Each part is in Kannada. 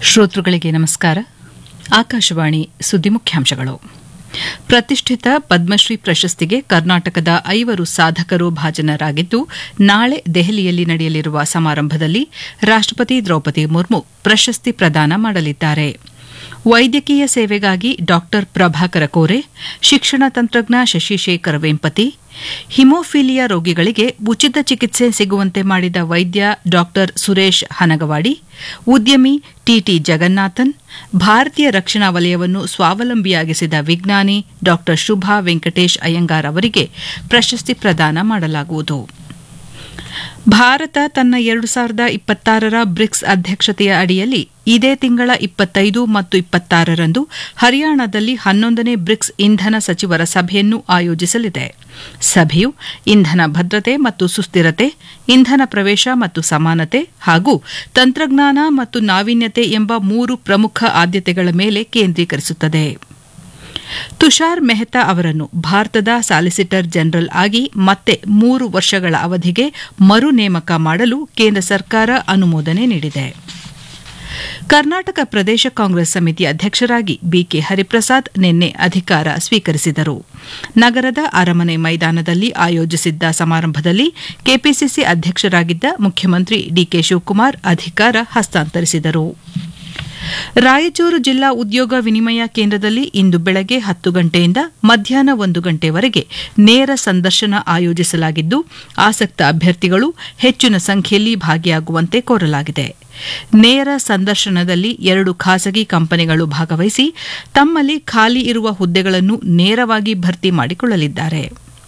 ಶ್ರೋತೃಗಳಿಗೆ ನಮಸ್ಕಾರ ಆಕಾಶವಾಣಿ ಸುದ್ದಿ ಮುಖ್ಯಾಂಶಗಳು ಪ್ರತಿಷ್ಠಿತ ಪದ್ಮಶ್ರೀ ಪ್ರಶಸ್ತಿಗೆ ಕರ್ನಾಟಕದ ಐವರು ಸಾಧಕರು ಭಾಜನರಾಗಿದ್ದು ನಾಳೆ ದೆಹಲಿಯಲ್ಲಿ ನಡೆಯಲಿರುವ ಸಮಾರಂಭದಲ್ಲಿ ರಾಷ್ಟಪತಿ ದ್ರೌಪದಿ ಮುರ್ಮು ಪ್ರಶಸ್ತಿ ಪ್ರದಾನ ಮಾಡಲಿದ್ದಾರೆ ವೈದ್ಯಕೀಯ ಸೇವೆಗಾಗಿ ಡಾ ಪ್ರಭಾಕರ ಕೋರೆ ಶಿಕ್ಷಣ ತಂತ್ರಜ್ಞ ಶಶಿಶೇಖರ್ ವೆಂಪತಿ ಹಿಮೋಫಿಲಿಯಾ ರೋಗಿಗಳಿಗೆ ಉಚಿತ ಚಿಕಿತ್ಸೆ ಸಿಗುವಂತೆ ಮಾಡಿದ ವೈದ್ಯ ಡಾ ಸುರೇಶ್ ಹನಗವಾಡಿ ಉದ್ಯಮಿ ಟಿಟಿ ಜಗನ್ನಾಥನ್ ಭಾರತೀಯ ರಕ್ಷಣಾ ವಲಯವನ್ನು ಸ್ವಾವಲಂಬಿಯಾಗಿಸಿದ ವಿಜ್ಞಾನಿ ಡಾ ಶುಭಾ ವೆಂಕಟೇಶ್ ಅಯ್ಯಂಗಾರ್ ಅವರಿಗೆ ಪ್ರಶಸ್ತಿ ಪ್ರದಾನ ಮಾಡಲಾಗುವುದು ಭಾರತ ತನ್ನ ಎರಡು ಸಾವಿರದ ಇಪ್ಪತ್ತಾರರ ಬ್ರಿಕ್ಸ್ ಅಧ್ಯಕ್ಷತೆಯ ಅಡಿಯಲ್ಲಿ ಇದೇ ತಿಂಗಳ ಇಪ್ಪತ್ತೈದು ಮತ್ತು ಇಪ್ಪತ್ತಾರರಂದು ಹರಿಯಾಣದಲ್ಲಿ ಹನ್ನೊಂದನೇ ಬ್ರಿಕ್ಸ್ ಇಂಧನ ಸಚಿವರ ಸಭೆಯನ್ನು ಆಯೋಜಿಸಲಿದೆ ಸಭೆಯು ಇಂಧನ ಭದ್ರತೆ ಮತ್ತು ಸುಸ್ಥಿರತೆ ಇಂಧನ ಪ್ರವೇಶ ಮತ್ತು ಸಮಾನತೆ ಹಾಗೂ ತಂತ್ರಜ್ಞಾನ ಮತ್ತು ನಾವೀನ್ಯತೆ ಎಂಬ ಮೂರು ಪ್ರಮುಖ ಆದ್ಯತೆಗಳ ಮೇಲೆ ಕೇಂದ್ರೀಕರಿಸುತ್ತದೆ ತುಷಾರ್ ಮೆಹ್ತಾ ಅವರನ್ನು ಭಾರತದ ಸಾಲಿಸಿಟರ್ ಜನರಲ್ ಆಗಿ ಮತ್ತೆ ಮೂರು ವರ್ಷಗಳ ಅವಧಿಗೆ ಮರು ನೇಮಕ ಮಾಡಲು ಕೇಂದ್ರ ಸರ್ಕಾರ ಅನುಮೋದನೆ ನೀಡಿದೆ ಕರ್ನಾಟಕ ಪ್ರದೇಶ ಕಾಂಗ್ರೆಸ್ ಸಮಿತಿ ಅಧ್ಯಕ್ಷರಾಗಿ ಬಿಕೆ ಹರಿಪ್ರಸಾದ್ ನಿನ್ನೆ ಅಧಿಕಾರ ಸ್ವೀಕರಿಸಿದರು ನಗರದ ಅರಮನೆ ಮೈದಾನದಲ್ಲಿ ಆಯೋಜಿಸಿದ್ದ ಸಮಾರಂಭದಲ್ಲಿ ಕೆಪಿಸಿಸಿ ಅಧ್ಯಕ್ಷರಾಗಿದ್ದ ಮುಖ್ಯಮಂತ್ರಿ ಡಿಕೆ ಶಿವಕುಮಾರ್ ಅಧಿಕಾರ ಹಸ್ತಾಂತರಿಸಿದರು ರಾಯಚೂರು ಜಿಲ್ಲಾ ಉದ್ಯೋಗ ವಿನಿಮಯ ಕೇಂದ್ರದಲ್ಲಿ ಇಂದು ಬೆಳಗ್ಗೆ ಹತ್ತು ಗಂಟೆಯಿಂದ ಮಧ್ಯಾಹ್ನ ಒಂದು ಗಂಟೆವರೆಗೆ ನೇರ ಸಂದರ್ಶನ ಆಯೋಜಿಸಲಾಗಿದ್ದು ಆಸಕ್ತ ಅಭ್ಯರ್ಥಿಗಳು ಹೆಚ್ಚಿನ ಸಂಖ್ಯೆಯಲ್ಲಿ ಭಾಗಿಯಾಗುವಂತೆ ಕೋರಲಾಗಿದೆ ನೇರ ಸಂದರ್ಶನದಲ್ಲಿ ಎರಡು ಖಾಸಗಿ ಕಂಪನಿಗಳು ಭಾಗವಹಿಸಿ ತಮ್ಮಲ್ಲಿ ಖಾಲಿ ಇರುವ ಹುದ್ದೆಗಳನ್ನು ನೇರವಾಗಿ ಭರ್ತಿ ಮಾಡಿಕೊಳ್ಳಲಿದ್ದಾರೆ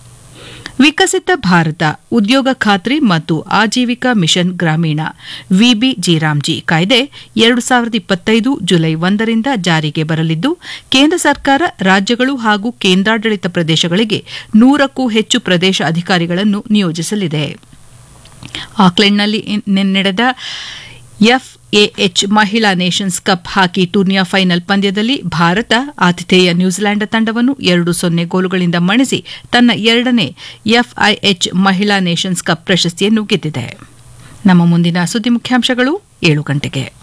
ವಿಕಸಿತ ಭಾರತ ಉದ್ಯೋಗ ಖಾತ್ರಿ ಮತ್ತು ಆಜೀವಿಕಾ ಮಿಷನ್ ಗ್ರಾಮೀಣ ವಿಬಿ ಜಿರಾಮ್ಜಿ ಕಾಯ್ದೆ ಎರಡು ಸಾವಿರದ ಇಪ್ಪತ್ತೈದು ಜುಲೈ ಒಂದರಿಂದ ಜಾರಿಗೆ ಬರಲಿದ್ದು ಕೇಂದ್ರ ಸರ್ಕಾರ ರಾಜ್ಯಗಳು ಹಾಗೂ ಕೇಂದ್ರಾಡಳಿತ ಪ್ರದೇಶಗಳಿಗೆ ನೂರಕ್ಕೂ ಹೆಚ್ಚು ಪ್ರದೇಶ ಅಧಿಕಾರಿಗಳನ್ನು ನಿಯೋಜಿಸಲಿದೆ ಆಕ್ಲೆಂಡ್ನಲ್ಲಿ ನಡೆದ ಎಫ್ಎಎಚ್ ಮಹಿಳಾ ನೇಷನ್ಸ್ ಕಪ್ ಹಾಕಿ ಟೂರ್ನಿಯ ಫೈನಲ್ ಪಂದ್ಯದಲ್ಲಿ ಭಾರತ ಆತಿಥೇಯ ನ್ಯೂಜಿಲೆಂಡ್ ತಂಡವನ್ನು ಎರಡು ಸೊನ್ನೆ ಗೋಲುಗಳಿಂದ ಮಣಿಸಿ ತನ್ನ ಎರಡನೇ ಎಫ್ಐಎಚ್ ಮಹಿಳಾ ನೇಷನ್ಸ್ ಕಪ್ ಪ್ರಶಸ್ತಿಯನ್ನು ಗೆದ್ದಿದೆ ನಮ್ಮ ಮುಂದಿನ ಸುದ್ದಿ ಮುಖ್ಯಾಂಶಗಳು ಏಳು ಗಂಟೆಗೆ